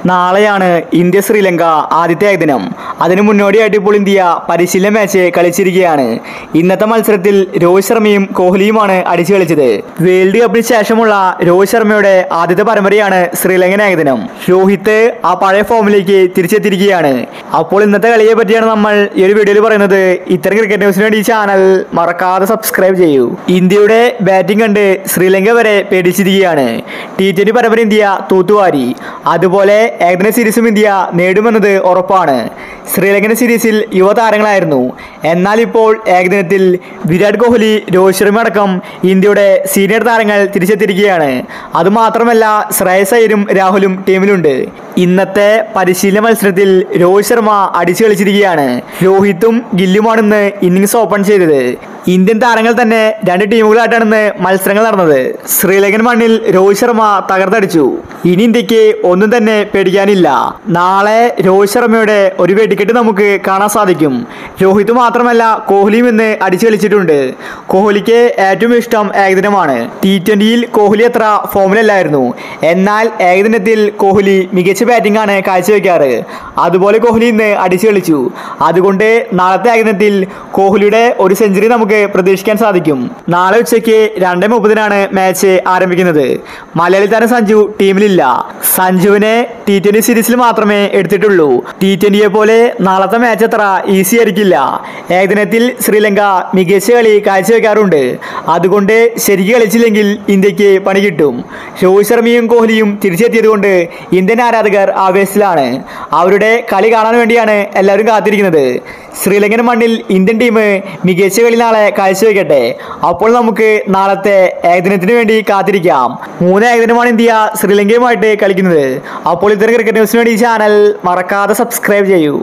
നാളെയാണ് ഇന്ത്യ ശ്രീലങ്ക ആദ്യത്തെ ഏകദിനം അതിനു മുന്നോടിയായിട്ട് ഇപ്പോൾ ഇന്ത്യ പരിശീലന മാച്ച് കളിച്ചിരിക്കുകയാണ് ഇന്നത്തെ മത്സരത്തിൽ രോഹിത് ശർമ്മയും കോഹ്ലിയുമാണ് അടിച്ചു കളിച്ചത് വേൾഡ് കപ്പിന് ശേഷമുള്ള രോഹിത് ശർമ്മയുടെ ആദ്യത്തെ പരമ്പരയാണ് ശ്രീലങ്കൻ ഏകദിനം രോഹിത് ആ പഴയ ഫോമിലേക്ക് തിരിച്ചെത്തിയിരിക്കുകയാണ് അപ്പോൾ ഇന്നത്തെ കളിയെ പറ്റിയാണ് നമ്മൾ ഈ ഒരു വീഡിയോയിൽ പറയുന്നത് ഇത്തരം ക്രിക്കറ്റ് ന്യൂസിന് വേണ്ടി ഈ ചാനൽ മറക്കാതെ സബ്സ്ക്രൈബ് ചെയ്യൂ ഇന്ത്യയുടെ ബാറ്റിംഗ് കണ്ട് ശ്രീലങ്ക വരെ പേടിച്ചിരിക്കുകയാണ് ടി ട്വന്റി പരമ്പര ഇന്ത്യ തൂത്തുവാരി അതുപോലെ ഏകദിന സീരീസും ഇന്ത്യ നേടുമെന്നത് ഉറപ്പാണ് ശ്രീലങ്കൻ സീരീസിൽ യുവതാരങ്ങളായിരുന്നു എന്നാൽ ഇപ്പോൾ ഏകദിനത്തിൽ വിരാട് കോഹ്ലി രോഹിത് ശർമ്മ അടക്കം ഇന്ത്യയുടെ സീനിയർ താരങ്ങൾ തിരിച്ചെത്തിയിരിക്കുകയാണ് അതുമാത്രമല്ല ശ്രേയസ് അയ്യരും രാഹുലും ടീമിലുണ്ട് ഇന്നത്തെ പരിശീലന മത്സരത്തിൽ രോഹിത് ശർമ്മ അടിച്ചു കളിച്ചിരിക്കുകയാണ് രോഹിത്തും ഗില്ലുമാണിന്ന് ഇന്നിങ്സ് ഓപ്പൺ ചെയ്തത് ഇന്ത്യൻ താരങ്ങൾ തന്നെ രണ്ട് ടീമുകളായിട്ടാണ് ഇന്ന് മത്സരങ്ങൾ നടന്നത് ശ്രീലങ്കൻ മണ്ണിൽ രോഹിത് ശർമ്മ തകർത്തടിച്ചു ഇനി ഇന്ത്യക്ക് ഒന്നും തന്നെ പേടിക്കാനില്ല നാളെ രോഹിത് ശർമ്മയുടെ ഒരു വെടിക്കെട്ട് നമുക്ക് കാണാൻ സാധിക്കും രോഹിത് മാത്രമല്ല കോഹ്ലിയും ഇന്ന് അടിച്ചു കളിച്ചിട്ടുണ്ട് കോഹ്ലിക്ക് ഏറ്റവും ഇഷ്ടം ഏകദിനമാണ് ടി ട്വന്റിയിൽ കോഹ്ലി അത്ര ഫോമിലല്ലായിരുന്നു എന്നാൽ ഏകദിനത്തിൽ കോഹ്ലി മികച്ച ബാറ്റിംഗ് ആണ് കാഴ്ചവെക്കാറ് അതുപോലെ കോഹ്ലി ഇന്ന് അടിച്ചു കളിച്ചു അതുകൊണ്ട് നാളത്തെ ഏകദിനത്തിൽ കോഹ്ലിയുടെ ഒരു സെഞ്ചുറി നമുക്ക് പ്രതീക്ഷിക്കാൻ സാധിക്കും നാളെ ഉച്ചയ്ക്ക് രണ്ടേ മുപ്പതിനാണ് മാച്ച് ആരംഭിക്കുന്നത് മലയാളി താരം സഞ്ജു ടീമിലില്ല സഞ്ജുവിനെ ടി ട്വന്റി സീരീസിൽ മാത്രമേ എടുത്തിട്ടുള്ളൂ ടി ട്വന്റിയെ പോലെ നാളത്തെ മാച്ച് അത്ര ഈസി ആയിരിക്കില്ല ഏകദിനത്തിൽ ശ്രീലങ്ക മികച്ച കളി കാഴ്ചവെക്കാറുണ്ട് അതുകൊണ്ട് ശരിക്ക് കളിച്ചില്ലെങ്കിൽ ഇന്ത്യക്ക് പണി കിട്ടും രോഹിത് ശർമ്മയും കോഹ്ലിയും തിരിച്ചെത്തിയതുകൊണ്ട് ഇന്ത്യൻ ആരാധകർ ആവേശത്തിലാണ് അവരുടെ കളി കാണാൻ വേണ്ടിയാണ് എല്ലാവരും കാത്തിരിക്കുന്നത് ശ്രീലങ്കൻ മണ്ണിൽ ഇന്ത്യൻ ടീം മികച്ച കളി നാളെ കാഴ്ചവെക്കട്ടെ അപ്പോൾ നമുക്ക് നാളത്തെ ഏകദിനത്തിന് വേണ്ടി കാത്തിരിക്കാം മൂന്ന് ഏകദിനമാണ് ഇന്ത്യ ശ്രീലങ്കയുമായിട്ട് കളിക്കുന്നത് അപ്പോൾ ഇത്തരം ക്രിക്കറ്റ് ന്യൂസിന് വേണ്ടി ഈ ചാനൽ മറക്കാതെ സബ്സ്ക്രൈബ് ചെയ്യൂ